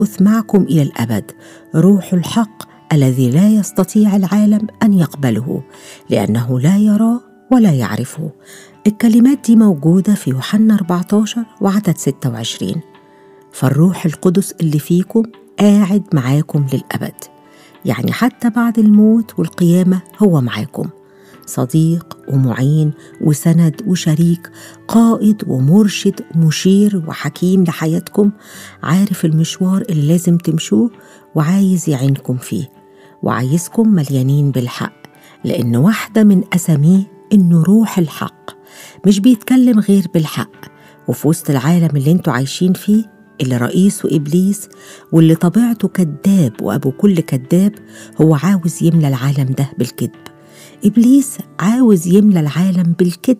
يمكث معكم إلى الأبد روح الحق الذي لا يستطيع العالم أن يقبله لأنه لا يراه ولا يعرفه الكلمات دي موجودة في يوحنا 14 وعدد 26 فالروح القدس اللي فيكم قاعد معاكم للأبد يعني حتى بعد الموت والقيامة هو معاكم صديق ومعين وسند وشريك قائد ومرشد مشير وحكيم لحياتكم عارف المشوار اللي لازم تمشوه وعايز يعينكم فيه وعايزكم مليانين بالحق لأن واحدة من أساميه إنه روح الحق مش بيتكلم غير بالحق وفي وسط العالم اللي انتوا عايشين فيه اللي رئيسه إبليس واللي طبيعته كذاب وأبو كل كذاب هو عاوز يملى العالم ده بالكذب إبليس عاوز يملى العالم بالكذب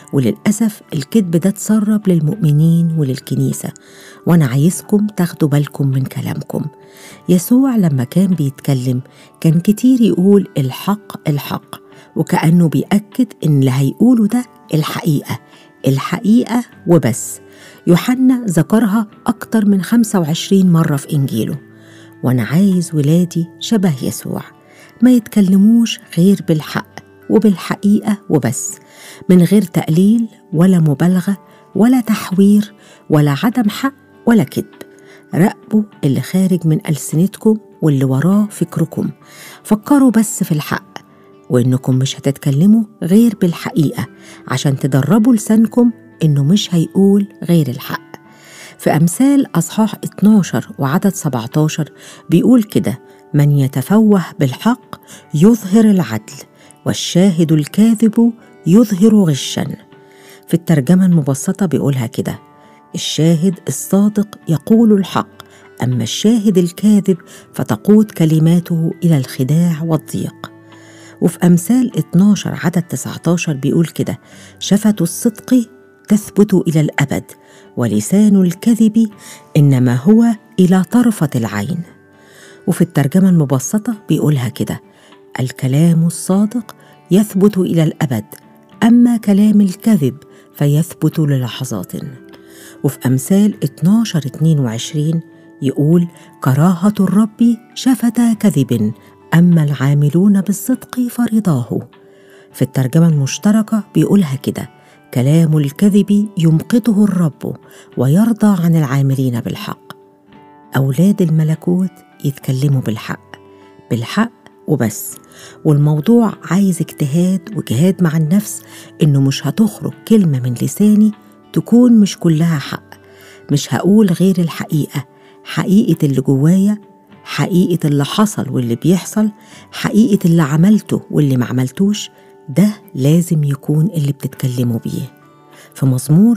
وللأسف الكذب ده اتسرب للمؤمنين وللكنيسة وأنا عايزكم تاخدوا بالكم من كلامكم يسوع لما كان بيتكلم كان كتير يقول الحق الحق وكأنه بيأكد إن اللي هيقوله ده الحقيقة الحقيقة وبس يوحنا ذكرها أكتر من 25 مرة في إنجيله وأنا عايز ولادي شبه يسوع ما يتكلموش غير بالحق وبالحقيقة وبس من غير تقليل ولا مبالغة ولا تحوير ولا عدم حق ولا كذب راقبوا اللي خارج من ألسنتكم واللي وراه فكركم فكروا بس في الحق وإنكم مش هتتكلموا غير بالحقيقة عشان تدربوا لسانكم إنه مش هيقول غير الحق في أمثال أصحاح 12 وعدد 17 بيقول كده من يتفوه بالحق يظهر العدل والشاهد الكاذب يظهر غشا في الترجمة المبسطة بيقولها كده الشاهد الصادق يقول الحق أما الشاهد الكاذب فتقود كلماته إلى الخداع والضيق وفي أمثال 12 عدد 19 بيقول كده شفة الصدق تثبت الى الابد ولسان الكذب انما هو الى طرفه العين وفي الترجمه المبسطه بيقولها كده الكلام الصادق يثبت الى الابد اما كلام الكذب فيثبت للحظات وفي امثال 12 22 يقول كراهه الرب شفة كذب اما العاملون بالصدق فرضاه في الترجمه المشتركه بيقولها كده كلام الكذب يمقته الرب ويرضى عن العاملين بالحق اولاد الملكوت يتكلموا بالحق بالحق وبس والموضوع عايز اجتهاد وجهاد مع النفس انه مش هتخرج كلمه من لساني تكون مش كلها حق مش هقول غير الحقيقه حقيقه اللي جوايا حقيقه اللي حصل واللي بيحصل حقيقه اللي عملته واللي ما عملتوش ده لازم يكون اللي بتتكلموا بيه في مزمور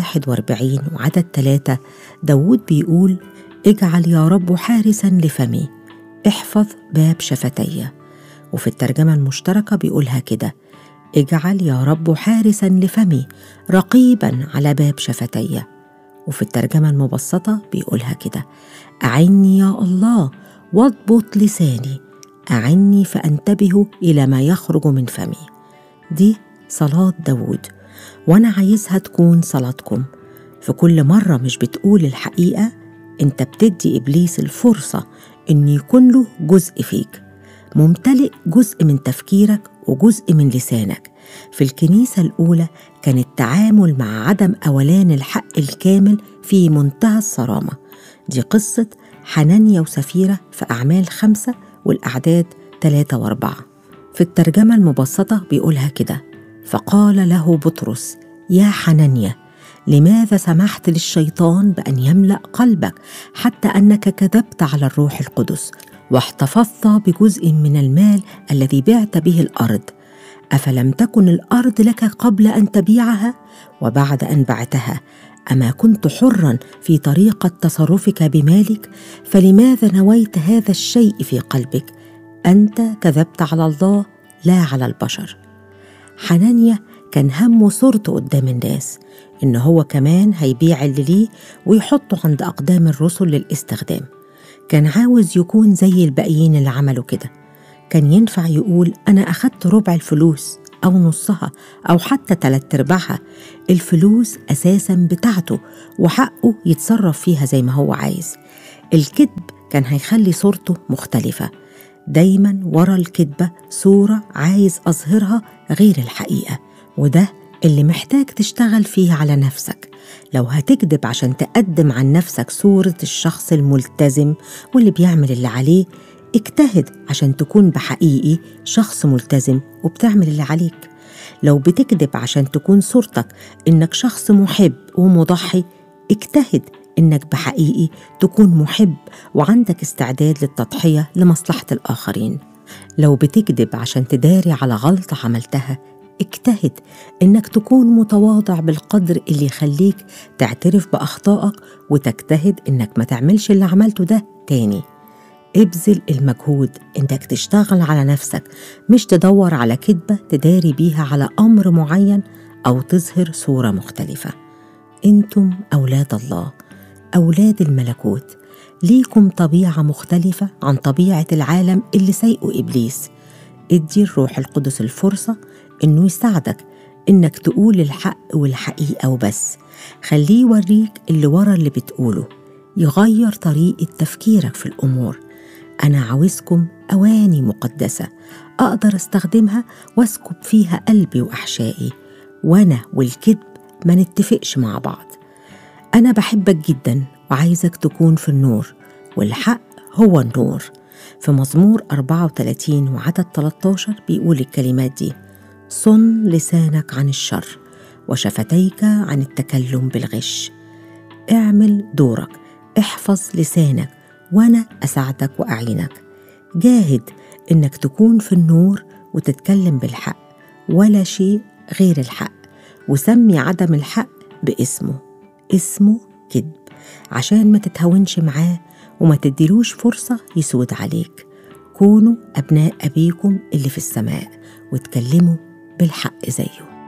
141 وعدد 3 داود بيقول اجعل يا رب حارسا لفمي احفظ باب شفتي وفي الترجمة المشتركة بيقولها كده اجعل يا رب حارسا لفمي رقيبا على باب شفتي وفي الترجمة المبسطة بيقولها كده أعني يا الله واضبط لساني أعني فأنتبه إلى ما يخرج من فمي دي صلاة داود وأنا عايزها تكون صلاتكم في كل مرة مش بتقول الحقيقة أنت بتدي إبليس الفرصة إن يكون له جزء فيك ممتلئ جزء من تفكيرك وجزء من لسانك في الكنيسة الأولى كان التعامل مع عدم أولان الحق الكامل في منتهى الصرامة دي قصة حنانيا وسفيرة في أعمال خمسة والأعداد ثلاثة وأربعة في الترجمة المبسطة بيقولها كده فقال له بطرس يا حنانيا لماذا سمحت للشيطان بأن يملأ قلبك حتى أنك كذبت على الروح القدس واحتفظت بجزء من المال الذي بعت به الأرض أفلم تكن الأرض لك قبل أن تبيعها وبعد أن بعتها أما كنت حرا في طريقة تصرفك بمالك فلماذا نويت هذا الشيء في قلبك أنت كذبت على الله لا على البشر حنانيا كان همه صورته قدام الناس إن هو كمان هيبيع اللي ليه ويحطه عند أقدام الرسل للاستخدام كان عاوز يكون زي الباقيين اللي عملوا كده كان ينفع يقول أنا أخدت ربع الفلوس أو نصها أو حتى تلات أرباعها الفلوس أساسا بتاعته وحقه يتصرف فيها زي ما هو عايز الكذب كان هيخلي صورته مختلفة دايما ورا الكذبة صورة عايز أظهرها غير الحقيقة وده اللي محتاج تشتغل فيه على نفسك لو هتكذب عشان تقدم عن نفسك صورة الشخص الملتزم واللي بيعمل اللي عليه اجتهد عشان تكون بحقيقي شخص ملتزم وبتعمل اللي عليك لو بتكذب عشان تكون صورتك إنك شخص محب ومضحي اجتهد إنك بحقيقي تكون محب وعندك استعداد للتضحية لمصلحة الآخرين لو بتكذب عشان تداري على غلطة عملتها اجتهد إنك تكون متواضع بالقدر اللي يخليك تعترف بأخطائك وتجتهد إنك ما تعملش اللي عملته ده تاني ابذل المجهود انك تشتغل على نفسك مش تدور على كذبه تداري بيها على امر معين او تظهر صوره مختلفه انتم اولاد الله اولاد الملكوت ليكم طبيعه مختلفه عن طبيعه العالم اللي سيئه ابليس ادي الروح القدس الفرصه انه يساعدك انك تقول الحق والحقيقه وبس خليه يوريك اللي ورا اللي بتقوله يغير طريقه تفكيرك في الامور أنا عاوزكم أواني مقدسة أقدر أستخدمها وأسكب فيها قلبي وأحشائي وأنا والكذب ما نتفقش مع بعض أنا بحبك جدا وعايزك تكون في النور والحق هو النور في مزمور 34 وعدد 13 بيقول الكلمات دي صن لسانك عن الشر وشفتيك عن التكلم بالغش اعمل دورك احفظ لسانك وأنا أساعدك وأعينك جاهد إنك تكون في النور وتتكلم بالحق ولا شيء غير الحق وسمي عدم الحق باسمه اسمه كذب عشان ما تتهاونش معاه وما تديلوش فرصة يسود عليك كونوا أبناء أبيكم اللي في السماء وتكلموا بالحق زيه